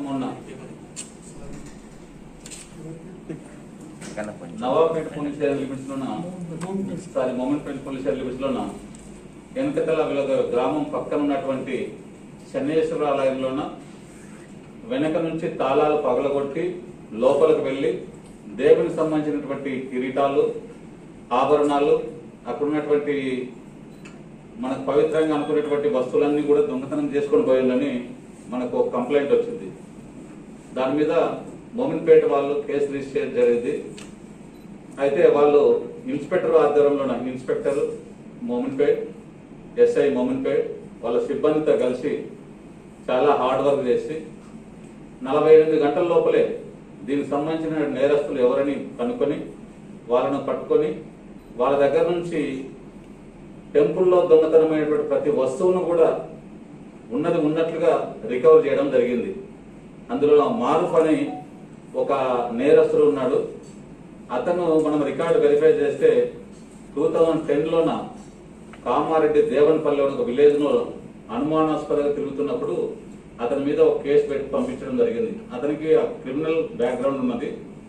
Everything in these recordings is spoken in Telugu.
మొన్న కన్నా కొంచెం నవాబ్పేట పోలీస్ ఏరియా లిమిట్స్ లోన sorry moment police area limits లోన వెనకతల వీళ్ళ గ్రామం పక్కన ఉన్నటువంటి శనేశ్వర ఆలయంలోన వెనక నుంచి తాళాలు పగలగొట్టి లోపలికి వెళ్ళి దేవునికి సంబంధించినటువంటి కిరీటాలు ఆభరణాలు అక్కడ ఉన్నటువంటి మనకు పవిత్రంగా అనుకునేటువంటి వస్తువులన్నీ కూడా దొంగతనం చేసుకొని పోయిందని మనకు ఒక కంప్లైంట్ వచ్చింది దాని మీద మోమిన్పేట వాళ్ళు కేసు రిజిస్టర్ చేయడం జరిగింది అయితే వాళ్ళు ఇన్స్పెక్టర్ ఆధ్వర్యంలో ఇన్స్పెక్టర్ మోమిన్పేట్ ఎస్ఐ మోమిన్పేట్ వాళ్ళ సిబ్బందితో కలిసి చాలా హార్డ్ వర్క్ చేసి నలభై ఎనిమిది గంటల లోపలే దీనికి సంబంధించిన నేరస్తులు ఎవరని కనుక్కొని వాళ్ళను పట్టుకొని వాళ్ళ దగ్గర నుంచి టెంపుల్లో దొంగతనమైనటువంటి ప్రతి వస్తువును కూడా ఉన్నది ఉన్నట్లుగా రికవర్ చేయడం జరిగింది అందులో మారుఫ్ అని ఒక నేరస్తుడు ఉన్నాడు అతను మనం రికార్డు వెరిఫై చేస్తే టూ థౌజండ్ టెన్లోన కామారెడ్డి దేవనపల్లి అనే ఒక విలేజ్లో అనుమానాస్పదంగా తిరుగుతున్నప్పుడు అతని మీద ఒక కేసు పెట్టి పంపించడం జరిగింది అతనికి క్రిమినల్ బ్యాక్గ్రౌండ్ ఉన్నది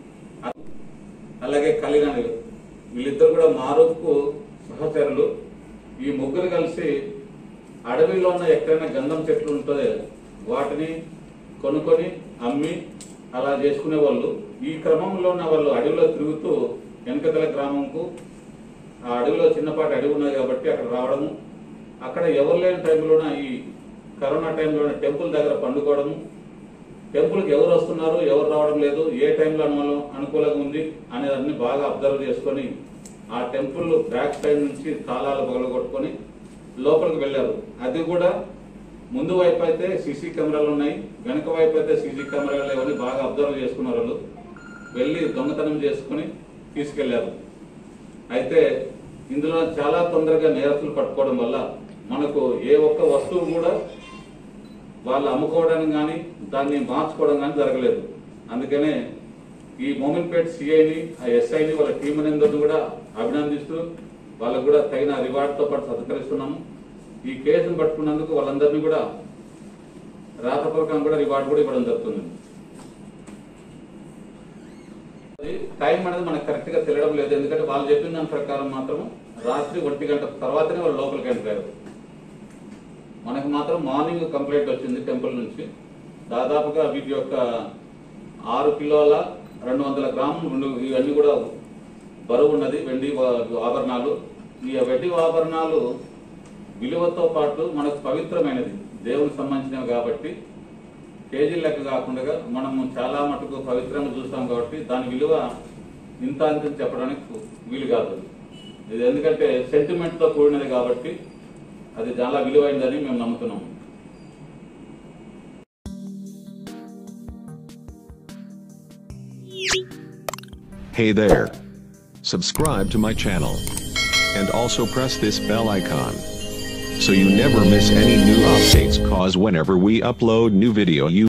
అలాగే కలిగాని వీళ్ళిద్దరు కూడా మారూఫ్కు సహచరులు ఈ ముగ్గురు కలిసి అడవిలో ఉన్న ఎక్కడైనా గంధం చెట్లు ఉంటుంది వాటిని కొనుక్కొని అమ్మి అలా చేసుకునే వాళ్ళు ఈ క్రమంలో ఉన్న వాళ్ళు అడవిలో తిరుగుతూ వెనకతల గ్రామంకు ఆ అడవిలో చిన్నపాటి అడవి ఉన్నది కాబట్టి అక్కడ రావడము అక్కడ ఎవరు లేని టైంలోన ఈ కరోనా టైంలోన టెంపుల్ దగ్గర పండుకోవడము టెంపుల్కి ఎవరు వస్తున్నారు ఎవరు రావడం లేదు ఏ టైంలో అనుకూలం అనుకూలంగా ఉంది అనేది అన్ని బాగా అబ్జర్వ్ చేసుకొని ఆ టెంపుల్ బ్యాక్ సైడ్ నుంచి తాళాలు పగలగొట్టుకొని లోపలికి వెళ్ళారు అది కూడా ముందు వైపు అయితే సీసీ కెమెరాలు ఉన్నాయి వెనక వైపు అయితే సీసీ కెమెరాలు లేవని బాగా అబ్జర్వ్ చేసుకున్నారు వాళ్ళు వెళ్ళి దొంగతనం చేసుకుని తీసుకెళ్లారు అయితే ఇందులో చాలా తొందరగా నేరస్తులు పట్టుకోవడం వల్ల మనకు ఏ ఒక్క వస్తువు కూడా వాళ్ళు అమ్ముకోవడానికి కానీ దాన్ని మార్చుకోవడం కానీ జరగలేదు అందుకనే ఈ మోమిన్పేట్ సిఐని ఆ ఎస్ఐని వాళ్ళ టీం అందరిని కూడా అభినందిస్తూ వాళ్ళకు కూడా తగిన రివార్డ్తో పాటు సత్కరిస్తున్నాము ఈ కేసును పట్టుకున్నందుకు వాళ్ళందరినీ కూడా రాతపూర్వకంగా కూడా రివార్డ్ కూడా ఇవ్వడం జరుగుతుంది అది టైం అనేది మనకు కరెక్ట్ గా తెలియడం లేదు ఎందుకంటే వాళ్ళు చెప్పిన దాని ప్రకారం మాత్రం రాత్రి ఒంటి గంట తర్వాతనే వాళ్ళు లోపలికి ఎంటర్ మనకు మాత్రం మార్నింగ్ కంప్లైంట్ వచ్చింది టెంపుల్ నుంచి దాదాపుగా వీటి యొక్క ఆరు కిలోల రెండు వందల గ్రాములు ఉండు- ఇవన్నీ కూడా బరువు ఉన్నది వెండి వా- ఆభరణాలు ఈ వెండి ఆభరణాలు విలువతో పాటు మనకు పవిత్రమైనది దేవునికి సంబంధించినవి కాబట్టి కేజీ లెక్క కాకుండా మనము చాలా మటుకు పవిత్రంగా చూస్తాం కాబట్టి దాని విలువ ఇంత అంత అని చెప్పడానికి వీలు కాదు ఇది ఎందుకంటే సెంటిమెంట్ తో కూడినది కాబట్టి అది చాలా విలువైందని మేము నమ్ముతున్నాం Hey there. Subscribe to my channel. And also press this bell icon. So you never miss any new updates cause whenever we upload new video you